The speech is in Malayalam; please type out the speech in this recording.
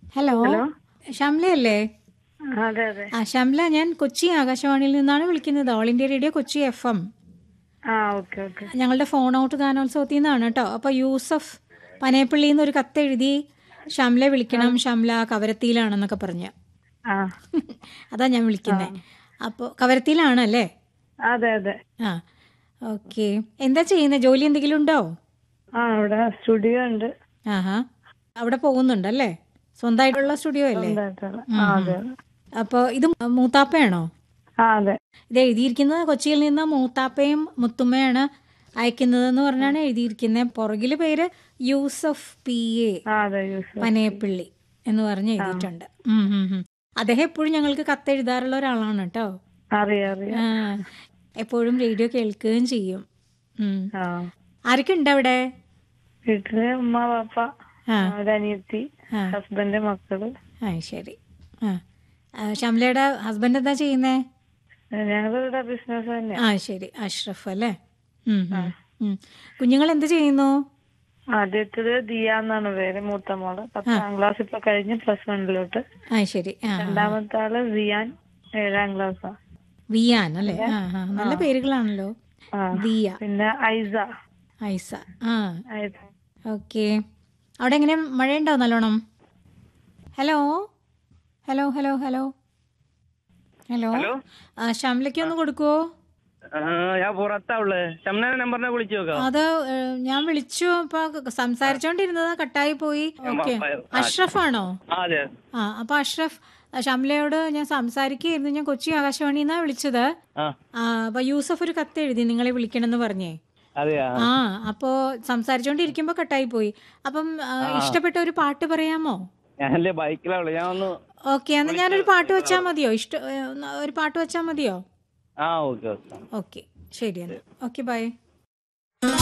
ഹലോ ഷംലയല്ലേ അതെ അതെ ആ ഷംല ഞാൻ കൊച്ചി ആകാശവാണിയിൽ നിന്നാണ് വിളിക്കുന്നത് all India radio Kochi F M ആ ഓക്കെ ഓക്കെ ഞങ്ങളുടെ ഫോൺ ഔട്ട് ഗാനോത്സവത്തിൽ നിന്നാണ് കേട്ടോ അപ്പോൾ യൂസഫ് പനയപ്പള്ളിയിൽ നിന്ന് ഒരു കത്ത് എഴുതി ഷംല വിളിക്കണം ഷംല കവരത്തിയിലാണെന്നൊക്കെ പറഞ്ഞ് ആ അതാ ഞാൻ വിളിക്കുന്നത് അപ്പോൾ കവരത്തിയിലാണല്ലേ അതെ അതെ ആ ഓക്കെ എന്താ ചെയ്യുന്നത് ജോലി എന്തെങ്കിലും ഉണ്ടോ ആ ഇവിടെ സ്റ്റുഡിയോ ഉണ്ട് ആഹാ അവിടെ പോകുന്നുണ്ടല്ലേ സ്വന്തമായിട്ടുള്ള സ്റ്റുഡിയോ അല്ലേ ഉണ്ടായിട്ടുള്ള. ആ അതെ അതെ. അപ്പോൾ ഇത് മൂത്താപ്പയാണോ ആ അതെ ഇത് എഴുതിയിരിക്കുന്നത് കൊച്ചിയിൽ നിന്ന് മൂത്താപ്പയും മുത്തുമ്മയാണ് അയക്കുന്നതെന്ന് പറഞ്ഞാണ് എഴുതിയിരിക്കുന്നത് പുറകില് പേര് യൂസഫ് പി എ ആ അതെ യൂസ് പനയപ്പിള്ളി എന്ന് പറഞ്ഞ് എഴുതിയിട്ടുണ്ട് ഉം, ഉം, ഉം. അദ്ദേഹം എപ്പോഴും ഞങ്ങൾക്ക് കത്തെഴുതാറുള്ള ഒരാളാണ് കേട്ടോ അറിയാം അറിയാം ആ, എപ്പോഴും റേഡിയോ കേൾക്കുകയും ചെയ്യും ഉം. ആ ആരൊക്കെ ഉണ്ട് അവിടെ വീട്ടില് ഉമ്മ പാപ്പ ആ ഒരു അനിയത്തി ആ. ഹസ്ബൻഡ് മക്കള് ആ ശരി ആ ആ, ഷംലയുടെ ഹസ്ബൻഡ് എന്താ ചെയ്യുന്നേ ഞങ്ങളുടെ ഇവിടെ ബിസിനസ് തന്നെ ആ ശരി അഷ്റഫ് അല്ലേ ഉം, ഉം, ഉം. കുഞ്ഞുങ്ങൾ എന്ത് ചെയ്യുന്നു ആദ്യത്തേത് ദിയ എന്നാണ് പേര് മൂത്ത മോള് പത്താം ക്ലാസ് ഇപ്പൊ കഴിഞ്ഞ് പ്ലസ് വണ്ണിലോട്ട് ആ ശരി ആ ആ. രണ്ടാമത്തെ ആള് സിയാൻ ഏഴാം ക്ലാസ്സാ വിയാൻ അല്ലേ ആ ആ നല്ല പേരുകളാണല്ലോ ആ വിയ പിന്നെ ഐസ ഐസ ആ ഐസ ഓക്കെ അവിടെ എങ്ങനെ മഴയുണ്ടോ നല്ലോണം hello hello hello hello hello ആ ശ്യാമിലേക്ക് ഒന്ന് കൊടുക്കുവോ ആ, ഞാൻ പുറത്താ ഉള്ളത് ഷംനാന്റെ നമ്പറിനെ വിളിച്ചു നോക്കാം അത് ഏ, ഞാൻ വിളിച്ചു അപ്പൊ സംസാരിച്ചോണ്ടിരുന്നത് കട്ടായി പോയി ഓക്കെ അഷ്റഫ് ആണോ ആ അതെ ആ അപ്പൊ അഷ്റഫ് ഷംലയോട് ഞാൻ സംസാരിക്കുകയായിരുന്നു ഞാൻ കൊച്ചി ആകാശവാണിയിൽ നിന്നാണ് വിളിച്ചത് ആ ആ അപ്പൊ യൂസഫ് ഒരു കത്ത് എഴുതി നിങ്ങളെ വിളിക്കണമെന്ന് പറഞ്ഞേ അതെയാ ആ അപ്പോ സംസാരിച്ചോണ്ടിരിക്കുമ്പോ കട്ടായി പോയി അപ്പം ആ, ഇഷ്ടപ്പെട്ട ഒരു പാട്ട് പറയാമോ ഞാനല്ലേ ബൈക്കിലാ ഉള്ളത് ഞാൻ ഒന്ന് ഓക്കെ എന്നാ ഞാനൊരു പാട്ട് വെച്ചാൽ മതിയോ ഇഷ്ട ഏ, ഒന്ന് ഒരു പാട്ട് വെച്ചാൽ മതിയോ ആ ഓക്കെ ഓക്കെ ഓക്കെ ശരി എന്നാ ഓക്കെ ബൈ